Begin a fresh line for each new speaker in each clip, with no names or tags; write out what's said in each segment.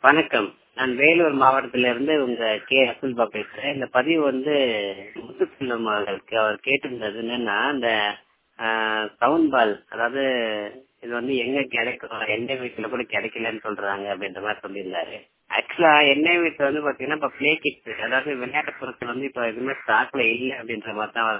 வணக்கம் நான் வேலூர் மாவட்டத்திலிருந்து உங்க கே அசுல்பா பேசுறேன் இந்த பதிவு வந்து முத்துக்குள்ளம் அவர்களுக்கு அவர் கேட்டிருந்தது என்னன்னா இந்த சவுண்ட் பால் அதாவது இது வந்து எங்க கிடைக்கும் எண்ணெய் வீட்டுல கூட கிடைக்கலன்னு சொல்றாங்க அப்படின்ற மாதிரி சொல்லியிருந்தாரு ஆக்சுவலா எண்ணெய் வீட்டுல வந்து பாத்தீங்கன்னா இப்ப பிளே கிட்ஸ் அதாவது விளையாட்டு பொருட்கள் வந்து இப்ப எதுவுமே ஸ்டாக்ல இல்ல அப்படின்ற மாதிரி தான்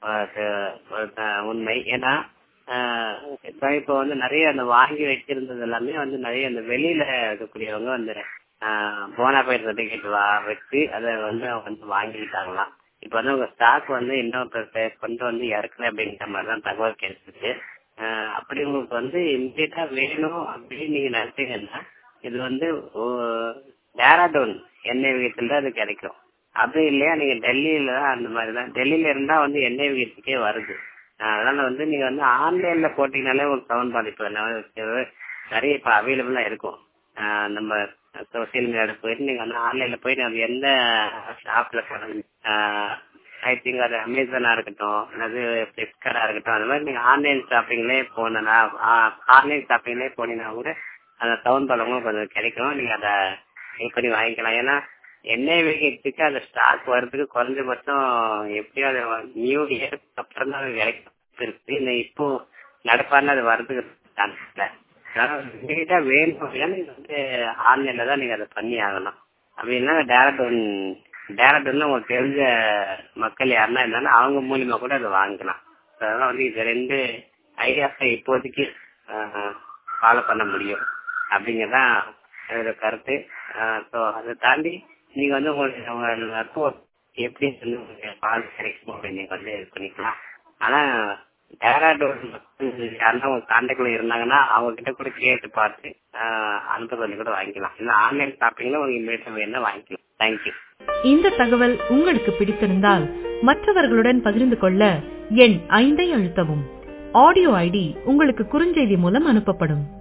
அஹ், உண்மை ஏன்னா ஆஹ் இப்ப இப்ப வந்து நிறைய அந்த வாங்கி வச்சிருந்தது எல்லாமே வந்து நிறைய அந்த வெளியில இருக்கக்கூடியவங்க வந்து போனாபைட் சர்டிபிகேட் வா வச்சு அதை வந்து அவங்க வந்து வாங்கிக்கிட்டாங்களாம் இப்ப வந்து உங்க ஸ்டாக் வந்து இன்னொருத்தர் கொண்டு வந்து இறக்கல அப்படிங்கிற மாதிரி தான் தகவல் கிடைச்சிருக்கு ஆஹ் அப்படி உங்களுக்கு வந்து இம்மிடியா வேணும் அப்படின்னு நீங்க நினைச்சீங்கன்னா இது வந்து டேராடோன் எண்ணெய் விகிதத்துல அது கிடைக்கும் அப்படி இல்லையா நீங்க டெல்லியில தான் அந்த மாதிரி தான் டெல்லியில இருந்தா வந்து எண்ணெய் விகிதத்துக்கே வருது அதனால வந்து நீங்க வந்து ஆன்லைன்ல போட்டீங்கனாலே உங்களுக்கு சவுண்ட் பாதிப்பு நிறைய இப்ப அவைலபிளா இருக்கும் ஆஹ் நம்ம சோசியல் மீடியால போயிட்டு நீங்க வந்து ஆன்லைன்ல போயிட்டு அது எந்த ஷாப்ல ஐ திங்க் அது அமேசானா இருக்கட்டும் அல்லது பிளிப்கார்டா இருக்கட்டும் அந்த மாதிரி நீங்க ஆன்லைன் ஷாப்பிங்லேயே போனா ஆன்லைன் ஷாப்பிங்லேயே போனீங்கன்னா கூட அந்த சவுண்ட் பாலமும் கொஞ்சம் கிடைக்கும் நீங்க அதை இது பண்ணி வாங்கிக்கலாம் ஏன்னா எண்ணெய் விகிதத்துக்கு அந்த ஸ்டாக் வர்றதுக்கு குறைஞ்சபட்சம் எப்படியும் அது நியூ இயருக்கு அப்புறம் தான் அது கிடைக்கும் இருக்கு இந்த இப்போ நடப்பாருன்னு அது வர்றதுக்கு சான்ஸ் இல்லை இமீடியட்டா வேணும் அப்படின்னா நீங்க வந்து ஆன்லைன்ல தான் நீங்க அதை பண்ணி ஆகணும் அப்படின்னா டேரக்ட் ஒன் டேரக்ட் ஒன்று உங்களுக்கு தெரிஞ்ச மக்கள் யாருன்னா இருந்தாலும் அவங்க மூலியமா கூட அதை வாங்கிக்கலாம் அதெல்லாம் வந்து இது ரெண்டு ஐடியாஸை இப்போதைக்கு ஃபாலோ பண்ண முடியும் அப்படிங்கறதான் என்னோட கருத்து ஸோ அதை தாண்டி நீங்க வந்து உங்களுக்கு உங்க ரிப்போர்ட் எப்படி வந்து உங்களுக்கு பால் கிடைக்கும் அப்படின்னு நீங்க வந்து இது பண்ணிக்கலாம் ஆனா டேராடோர் யாருன்னா உங்க கான்டாக்ட்ல இருந்தாங்கன்னா அவங்க கிட்ட கூட கேட்டு பார்த்து அனுப்ப சொல்லி கூட வாங்கிக்கலாம் இல்ல ஆன்லைன் ஷாப்பிங்ல உங்களுக்கு இமீடியட் வேணா வாங்கிக்கலாம் தேங்க்யூ
இந்த தகவல் உங்களுக்கு பிடித்திருந்தால் மற்றவர்களுடன் பகிர்ந்து கொள்ள எண் ஐந்தை அழுத்தவும் ஆடியோ ஐடி உங்களுக்கு குறுஞ்செய்தி மூலம் அனுப்பப்படும்